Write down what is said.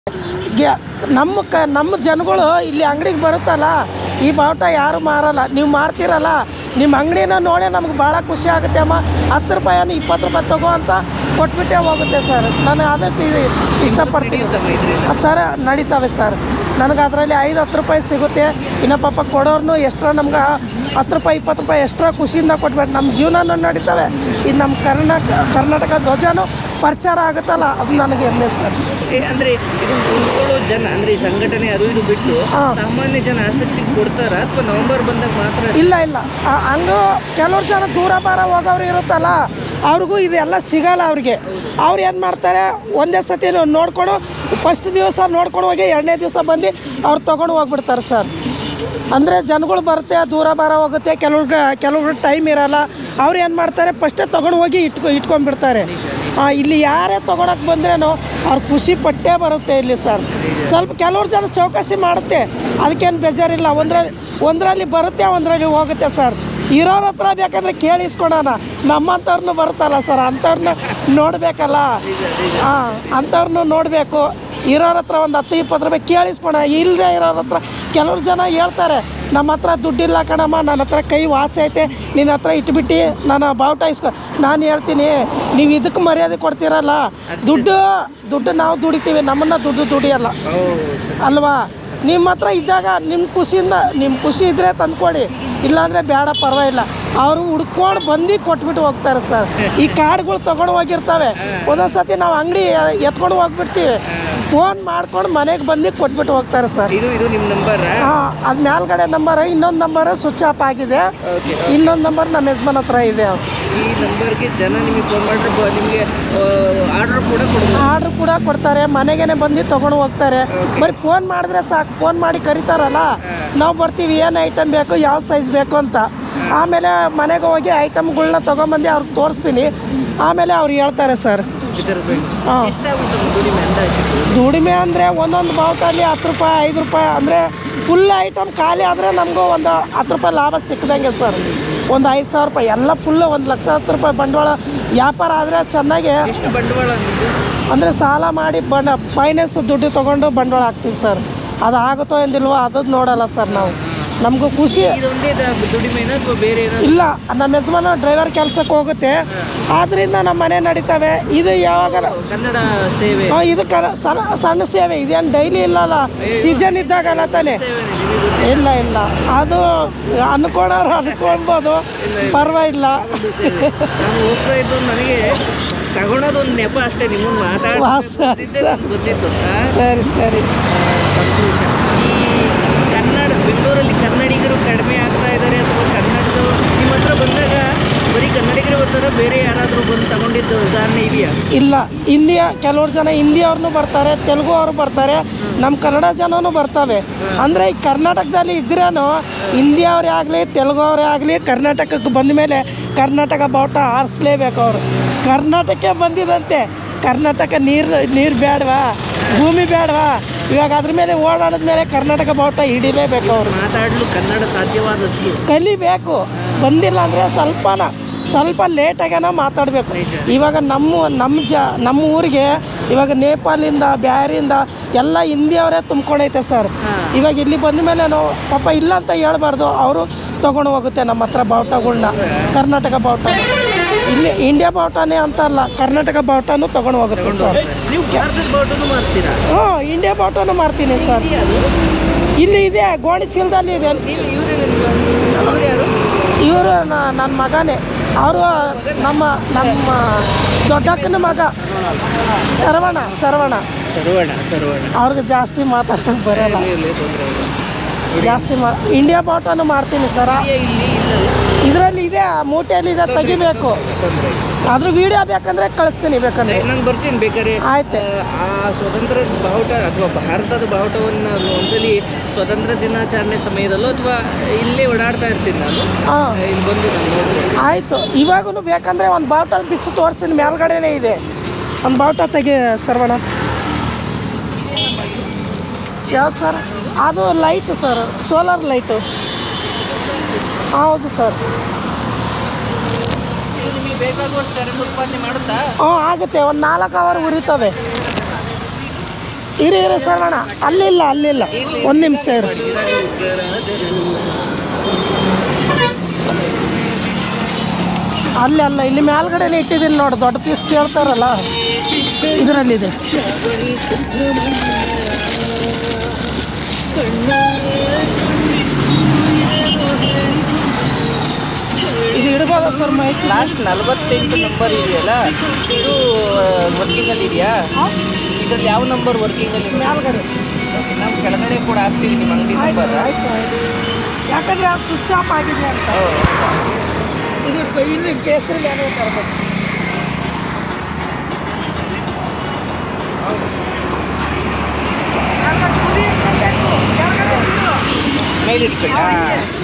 ಗೆ- ನಮ್ಮ ಕ ನಮ್ಮ ಜನಗಳು ಇಲ್ಲಿ ಅಂಗಡಿಗೆ ಬರುತ್ತಲ್ಲ ಈ ಬಾವುಟ ಯಾರು ಮಾರಲ್ಲ ನೀವು ಮಾರ್ತೀರಲ್ಲ ನಿಮ್ಮ ಅಂಗಡಿನ ನೋಡಿ ನಮ್ಗೆ ಭಾಳ ಖುಷಿ ಆಗುತ್ತೆ ಅಮ್ಮ ಹತ್ತು ರೂಪಾಯಿನ ಇಪ್ಪತ್ತು ರೂಪಾಯಿ ತಗೋ ಅಂತ ಕೊಟ್ಬಿಟ್ಟೆ ಹೋಗುತ್ತೆ ಸರ್ ನಾನು ಅದಕ್ಕೆ ಇದು ಇಷ್ಟಪಡ್ತೀನಿ ನಡೆಯುತ್ತಮ್ಮ ಇದರಿಂದ ಸರ್ ನಡೀತಾವೆ ಸರ್ ನನಗೆ ಅದರಲ್ಲಿ ಐದು ಹತ್ತು ರೂಪಾಯಿ ಸಿಗುತ್ತೆ ಇನ್ನು ಪಾಪ ಕೊಡೋರ್ನು ಎಕ್ಸ್ಟ್ರಾ ನಮ್ಗೆ ಹತ್ತು ರೂಪಾಯಿ ಇಪ್ಪತ್ತು ರೂಪಾಯಿ ಎಕ್ಸ್ಟ್ರಾ ಖುಷಿಯಿಂದ ಕೊಟ್ಬಿಟ್ಟು ನಮ್ಮ ಜೀವನನೂ ನಡೀತವೆ ಇದು ನಮ್ಮ ಕರ್ನಾಟಕ ಕರ್ನಾಟಕ ಧ್ವಜನೂ ಪ್ರಚಾರ ಆಗುತ್ತಲ್ಲ ಅದು ನನಗೆ ಹೆಮ್ಮೆ ಸರ್ ಏ, ಅಂದ್ರೆ ಇದು ಕೊಂಡ್ಕೊಳ್ಳೋ ಜನ ಅಂದ್ರೆ ಈ ಸಂಘಟನೆ ಅದು ಇದು ಬಿಟ್ಟು ಹಾ. ಸಾಮಾನ್ಯ ಜನ ಆಸಕ್ತಿ ಕೊಡ್ತಾರ ಅಥವಾ ನವೆಂಬರ್ ಬಂದಾಗ ಮಾತ್ರ ಇಲ್ಲ ಇಲ್ಲ ಆ- ಹಂಗೂ ಕೆಲವ್ರು ಜನ ದೂರ ಬಾರ ಹೋಗೋರು ಇರುತ್ತಲ್ಲ ಅವ್ರಿಗೂ ಇದೆಲ್ಲ ಸಿಗಲ್ಲ ಅವ್ರಿಗೆ ಅವ್ರು ಏನು ಮಾಡ್ತಾರೆ ಒಂದೇ ಸತಿ ನೋಡ್ಕೊಂಡು ಫಸ್ಟ್ ದಿವಸ ನೋಡ್ಕೊಂಡು ಹೋಗಿ ಎರಡನೇ ದಿವಸ ಬಂದು ಅವ್ರು ತೊಗೊಂಡು ಹೋಗ್ಬಿಡ್ತಾರೆ ಸರ್ ಅಂದರೆ ಜನಗಳು ಬರುತ್ತೆ ದೂರ ಬಾರ ಹೋಗುತ್ತೆ ಕೆಲವ್ರಿಗೆ ಕೆಲವ್ರಿಗೆ ಟೈಮ್ ಇರಲ್ಲ ಅವ್ರು ಏನು ಮಾಡ್ತಾರೆ ಫಸ್ಟೇ ತೊಗೊಂಡು ಹೋಗಿ ಇಟ್ಕೊ ಇಟ್ಕೊಂಡ್ಬಿಡ್ತಾರೆ ಆ, ಇಲ್ಲಿ ಯಾರೇ ತೊಗೊಳಕ್ಕೆ ಬಂದ್ರೇನು ಅವ್ರು ಖುಷಿ ಪಟ್ಟೇ ಬರುತ್ತೆ ಇಲ್ಲಿ ಸರ್ ಸ್ವಲ್ಪ ಕೆಲವ್ರು ಜನ ಚೌಕಾಸಿ ಮಾಡುತ್ತೆ ಅದಕ್ಕೇನು ಬೇಜಾರಿಲ್ಲ ಒಂದರಲ್ಲಿ ಒಂದರಲ್ಲಿ ಬರುತ್ತೆ ಒಂದರಲ್ಲಿ ಹೋಗುತ್ತೆ ಸರ್ ಇರೋರ ಹತ್ರ ಬೇಕಂದ್ರೆ ಕೇಳಿಸ್ಕೊಳೋಣ ನಮ್ಮಂಥವ್ರನ್ನೂ ಬರುತ್ತಲ್ಲ ಸರ್ ಅಂಥವ್ರನ್ನ ನೋಡಬೇಕಲ್ಲ ಹಾಂ ಅಂಥವ್ರನ್ನೂ ನೋಡಬೇಕು ಇರೋರ ಹತ್ರ ಒಂದು ಹತ್ತು ಇಪ್ಪತ್ತು ರೂಪಾಯಿ ಕೇಳಿಸ್ಕೊಣ ಇಲ್ಲದೆ ಇರೋರ ಹತ್ರ ಕೆಲವ್ರು ಜನ ಹೇಳ್ತಾರೆ ನಮ್ಮ ಹತ್ರ ದುಡ್ಡಿಲ್ಲ ಕಣಮ್ಮ ನನ್ನ ಹತ್ರ ಕೈ ವಾಚ್ ಐತೆ ನಿನ್ನ ಹತ್ರ ಇಟ್ಬಿಟ್ಟು ನಾನು ಬಾವುಟ ಇಸ್ಕೊ ನಾನು ಹೇಳ್ತೀನಿ ನೀವು ಇದಕ್ಕೆ ಮರ್ಯಾದೆ ಕೊಡ್ತೀರಲ್ಲ ದುಡ್ಡು ದುಡ್ಡು ನಾವು ದುಡಿತೀವಿ ನಮ್ಮನ್ನು ದುಡ್ಡು ದುಡಿಯಲ್ಲ ಅಲ್ವಾ ನಿಮ್ಮ ಹತ್ರ ಇದ್ದಾಗ ನಿಮ್ಮ ಖುಷಿಯಿಂದ ನಿಮ್ಮ ಖುಷಿ ಇದ್ದರೆ ತಂದ್ಕೊಡಿ ಇಲ್ಲಾಂದರೆ ಬೇಡ ಪರವಾಗಿಲ್ಲ ಅವರು ಹುಡ್ಕೊಂಡು ಬಂದು ಕೊಟ್ಬಿಟ್ಟು ಹೋಗ್ತಾರೆ ಸರ್ ಈ ಕಾರ್ಡ್ಗಳು ತೊಗೊಂಡು ಹೋಗಿರ್ತವೆ ಒಂದೊಂದು ಸತಿ ನಾವು ಅಂಗಡಿ ಎತ್ಕೊಂಡು ಹೋಗ್ಬಿಡ್ತೀವಿ ಫೋನ್ ಮಾಡ್ಕೊಂಡು ಮನೆಗೆ ಬಂದು ಕೊಟ್ಬಿಟ್ಟು ಹೋಗ್ತಾರೆ ಸರ್ ಇದು ಇದು ನಿಮ್ಮ ನಂಬರ್ ಹಾಂ ಅದು ಮೇಲ್ಗಡೆ ನಂಬರ್ ಇನ್ನೊಂದು ನಂಬರ್ ಸ್ವಿಚ್ ಆಫ್ ಆಗಿದೆ ಓಕೆ ಇನ್ನೊಂದು ನಂಬರ್ ನಮ್ಮ ಯಜಮಾನ್ ಹತ್ರ ಇದೆ ಅವ್ರು ಈ ನಂಬರ್ಗೆ ಜನ ನಿಮಗೆ ಫೋನ್ ಮಾಡಿದ್ರೆ ನಿಮಗೆ ಆರ್ಡರ್ ಕೂಡ ಕೊಡ್ಬೋದು ಆರ್ಡ್ರ್ ಕೂಡ ಕೊಡ್ತಾರೆ ಮನೆಗೇನೆ ಬಂದು ತೊಗೊಂಡು ಹೋಗ್ತಾರೆ ಬರೀ ಫೋನ್ ಮಾಡಿದ್ರೆ ಸಾಕು ಫೋನ್ ಮಾಡಿ ಕರೀತಾರಲ್ಲ ನಾವು ಬರ್ತೀವಿ ಏನು ಐಟಮ್ ಬೇಕು ಯಾವ ಸೈಜ್ ಬೇಕು ಅಂತ ಆಮೇಲೆ ಮನೆಗೆ ಹೋಗಿ ಐಟಮ್ಗಳ್ನ ತೊಗೊಂಬಂದು ಅವ್ರಿಗೆ ತೋರಿಸ್ತೀನಿ ಆಮೇಲೆ ಅವ್ರು ಹೇಳ್ತಾರೆ ಸರ್ ಇದರದ್ದು ಹಾಂ ಎಷ್ಟಾಗುತ್ತೆ ದುಡಿಮೆ ಅಂದಾಜು ದುಡಿಮೆ ಅಂದರೆ ಒಂದೊಂದು ಬಾವುಟಲ್ಲಿ ಹತ್ತು ರೂಪಾಯಿ ಐದು ರೂಪಾಯಿ ಅಂದರೆ ಫುಲ್ ಐಟಮ್ ಖಾಲಿ ಆದರೆ ನಮಗೂ ಒಂದು ಹತ್ತು ರೂಪಾಯಿ ಲಾಭ ಸಿಕ್ಕದಂಗೆ ಸರ್ ಒಂದು ಐದು ಸಾವಿರ ರೂಪಾಯಿ ಎಲ್ಲ ಫುಲ್ಲು ಒಂದು ಲಕ್ಷ ಹತ್ತು ರೂಪಾಯಿ ಬಂಡವಾಳ ವ್ಯಾಪಾರ ಆದರೆ ಚೆನ್ನಾಗಿ ಎಷ್ಟು ಬಂಡವಾಳ ನಿಮ್ದು? ಅಂದರೆ ಸಾಲ ಮಾಡಿ ಬಂಡ ಫೈನಾನ್ಸ್ ದುಡ್ಡು ತೊಗೊಂಡು ಬಂಡವಾಳ ಹಾಕ್ತೀವಿ ಸರ್ ಅದು ಆಗುತ್ತೋ ಎಂದಿಲ್ವೋ ಅದದ್ದು ನೋಡಲ್ಲ ಸರ್ ನಾವು ನಮಗೂ ಖುಷಿ ಇದೊಂದೇ ದ- ದುಡಿಮೆನಾ ಅಥವಾ ಬೇರೆ ಏನಾದ್ರು ಇಲ್ಲ ನಮ್ಮ ಯಜಮಾನ ಡ್ರೈವರ್ ಕೆಲಸಕ್ಕೆ ಹೋಗುತ್ತೆ ಆದ್ದರಿಂದ ನಮ್ಮ ಮನೆ ನಡೀತವೆ ಇದು ಯಾವಾಗ ಕನ್ನಡ ಸೇವೆ ಆ, ಇದು ಕರ ಸಣ್ಣ ಸಣ್ಣ ಸೇವೆ ಇದೇನು ಡೈಲಿ ಇಲ್ಲಲ್ಲ ಸೀಸನ್ ಇದ್ದಾಗಲ್ಲ ತಾನೆ ಸೇವೆ ನಿಮಗೆ ಗೊತ್ತಿಲ್ಲ ಇಲ್ಲ ಇಲ್ಲ ಅದು ಅನ್ಕೊಳೋರು ಅನ್ಕೊಳ್ಬೋದು ಪರವಾಗಿಲ್ಲ ಸೇವೆ. ನಾನು ಹೋಗ್ತಾ ಇದ್ದು ನನಗೆ ತಗೊಳೋದು ಒಂದು ನೆಪ ಅಷ್ಟೇ ನಿಮ್ಮನ್ನು ಮಾತಾಡಿ ವಾ, ಸರಿ, ಸರಿ. ಗೊತ್ತಿತ್ತು ಆ? ಸರಿ ಸರಿ ಸಂತೋಷ ಈ ಕನ್ನಡ ಬೆಂಗಳೂರಲ್ಲಿ ಕನ್ನಡಿಗರು ಕಡಿಮೆ ಆಗ್ತಾ ಇದ್ದಾರೆ ಅಥವಾ ಕನ್ನಡದ ನಿಮ್ಮ ಹತ್ರ ಬಂದಾಗ ಬರೀ ಕನ್ನಡಿಗರು ಬರ್ತಾರೆ ಬೇರೆ ಯಾರಾದರೂ ಬಂದು ತಗೊಂಡಿದ್ದು ಉದಾಹರಣೆ ಇದೆಯಾ ಇಲ್ಲ ಹಿಂದಿಯ ಕೆಲವ್ರು ಜನ ಹಿಂದಿಯವ್ರನ್ನೂ ಬರ್ತಾರೆ ತೆಲುಗು ಅವರು ಬರ್ತಾರೆ ನಮ್ಮ ಕನ್ನಡ ಜನನೂ ಬರ್ತವೆ ಅಂದರೆ ಈ ಕರ್ನಾಟಕದಲ್ಲಿ ಇದ್ರೇನು ಹಿಂದಿಯವರೇ ಆಗಲಿ ತೆಲುಗು ಅವರೇ ಆಗಲಿ ಕರ್ನಾಟಕಕ್ಕೆ ಬಂದ ಮೇಲೆ ಕರ್ನಾಟಕ ಬಾವುಟ ಆರಿಸ್ಲೇಬೇಕು ಅವರು ಕರ್ನಾಟಕಕ್ಕೆ ಬಂದಿದಂತೆ ಕರ್ನಾಟಕ ನೀರು ನೀರು ಬೇಡವಾ ಭೂಮಿ ಬೇಡವಾ ಇವಾಗ ಅದ್ರ ಮೇಲೆ ಓಡಾಡಿದ ಮೇಲೆ ಕರ್ನಾಟಕ ಬಾವುಟ ಹಿಡಿಲೇಬೇಕು ಅವರು ಮಾತಾಡಲು ಕನ್ನಡ ಸಾಧ್ಯವಾದಷ್ಟು ಕಲಿಬೇಕು ಬಂದಿಲ್ಲ ಅಂದರೆ ಸ್ವಲ್ಪನ ಸ್ವಲ್ಪ ಲೇಟಾಗೇನ ಮಾತಾಡಬೇಕು ಇವಾಗ ನಮ್ಮ ನಮ್ಮ ಜ ನಮ್ಮ ಊರಿಗೆ ಇವಾಗ ನೇಪಾಳಿಂದ ಬ್ಯಾರಿಂದ ಎಲ್ಲ ಹಿಂದಿಯವರೇ ತುಂಬ್ಕೊಂಡೈತೆ ಸರ್ ಇವಾಗ ಇಲ್ಲಿ ಬಂದ ಮೇಲೆ ನಾವು ಪಾಪ ಇಲ್ಲ ಅಂತ ಹೇಳ್ಬಾರ್ದು ಅವರು ತೊಗೊಂಡು ಹೋಗುತ್ತೆ ನಮ್ಮ ಹತ್ರ ಬಾವುಟಗಳ್ನ ಕರ್ನಾಟಕ ಬಾವುಟ ಇಲ್ಲಿ ಇಂಡಿಯಾ ಬಾವುಟನೇ ಅಂತ ಅಲ್ಲ ಕರ್ನಾಟಕ ಬಾವುಟನೂ ತೊಗೊಂಡು ಹೋಗುತ್ತೆ ಸರ್ ನೀವು ಭಾರತದ ಬಾವುಟನು ಮಾಡ್ತೀರಾ ಹ್ಞೂ ಇಂಡಿಯಾ ಬಾವುಟನೂ ಮಾಡ್ತೀನಿ ಸರ್ ಇಲ್ಲಿ ಇದೆ ಗೋಣಿ ಚೀಲದಲ್ಲಿ ಇದೆ ನೀವು ಇವರೇ ಇವ್ರು ಯಾರು ಇವರು ನನ್ನ ಮಗನೇ ಅವರು ನಮ್ಮ ನಮ್ಮ ದೊಡ್ಡಕ್ಕನ ಮಗ ಶರವಣ ಶರವಣ ಸರ್ವಣ ಸರ್ವಣ ಅವ್ರಿಗೆ ಜಾಸ್ತಿ ಮಾತಾಡೋಕೆ ಬರಲ್ಲ ಇಲ್ಲಿ ತೊಂದ್ರೆ ಇಲ್ಲ. ಜಾಸ್ತಿ ಮಾ ಇಂಡಿಯಾ ಬಾವುಟನು ಮಾಡ್ತೀನಿ ಸರ ಏ, ಇಲ್ಲಿ ಇಲ್ಲಲ್ಲ ಇದರಲ್ಲಿ ಇದೆ ಮೂಟೆಯಲ್ಲಿ ಇದೆ ತೆಗಿಬೇಕು ತೊಂದ್ರೆ ಇಲ್ಲ. ಅದ್ರ ವಿಡಿಯೋ ಬೇಕಂದ್ರೆ ಕಳಿಸ್ತೀನಿ ಬೇಕಂದ್ರೆ ನಾನು ಬರ್ತೀನಿ ಬೇಕಾದ್ರೆ ಆಯ್ತು ಆ ಸ್ವತಂತ್ರದ ಬಾವುಟ ಅಥವಾ ಭಾರತದ ಬಾವುಟವನ್ನು ಒಂದ್ಸಲಿ ಸ್ವತಂತ್ರ ದಿನಾಚರಣೆ ಸಮಯದಲ್ಲೋ ಅಥವಾ ಇಲ್ಲೇ ಓಡಾಡ್ತಾ ಇರ್ತೀನಿ ನಾನು ಹಾಂ ಇಲ್ಲಿ ಬಂದು ನಾನು ನೋಡ್ತೀನಿ ಆಯಿತು ಇವಾಗೂ ಬೇಕಂದರೆ ಒಂದು ಬಾವುಟ ಬಿಚ್ಚಿ ತೋರಿಸ್ತೀನಿ ಮೇಲ್ಗಡೆನೇ ಇದೆ ಒಂದು ಬಾವುಟ ತೆಗಿ ಸರ್ವಣ ಯಾವ ಸರ್ ಅದು ಲೈಟು ಸರ್ ಸೋಲಾರ್ ಲೈಟು ಹೌದು ಸರ್ ಇದು ನಿಮಗೆ ಬೇಕಾಗುವಷ್ಟು ಕರೆಂಟ್ ಉತ್ಪಾದನೆ ಮಾಡುತ್ತಾ ಹ್ಞೂ ಆಗುತ್ತೆ ಒಂದು ನಾಲ್ಕು ಅವರ್ ಉರಿತವೆ ಇರಿ ಇರಿ ಸರ್ವಣ ಅಲ್ಲಿಲ್ಲ ಅಲ್ಲಿಲ್ಲ ಒಂದು ನಿಮಿಷ ಇರು ಅಲ್ಲಿ ಅಲ್ಲ ಇಲ್ಲಿ ಮೇಲ್ಗಡೆನೆ ಇಟ್ಟಿದ್ದೀನಿ ನೋಡಿ ದೊಡ್ಡ ಪೀಸ್ ಕೇಳ್ತಾರಲ್ಲ ಇದರಲ್ಲಿದೆ ಇದು ಇಡ್ಬೋದಾ ಸರ್ ಮೈಕ್ ಲಾಸ್ಟ್ ನಲವತ್ತೆಂಟು ನಂಬರ್ ಇದೆಯಲ್ಲ ಇದು ವರ್ಕಿಂಗಲ್ಲಿ ಇದೆಯಾ ಇದ್ರಲ್ಲಿ ಯಾವ ನಂಬರ್ ವರ್ಕಿಂಗಲ್ಲಿ ಮೇಲ್ಗಡೆ ನಾವು ಕೆಳಗಡೆ ಕೂಡ ಹಾಕ್ತೀವಿ ನಿಮ್ಮ ಅಂಗಡಿ ನಂಬರ್ ಆಯ್ತು ಆಯ್ತು ಯಾಕಂದ್ರೆ ಅದು ಸ್ವಿಚ್ ಆಫ್ ಆಗಿದೆ ಅಂತ ಇದು ಇಲ್ಲಿ ಕೇಸರಿ ಏನೋ ತರಬೇಕು ಮೇಲೆ ಇಟ್ಕೊಳ್ಳಿ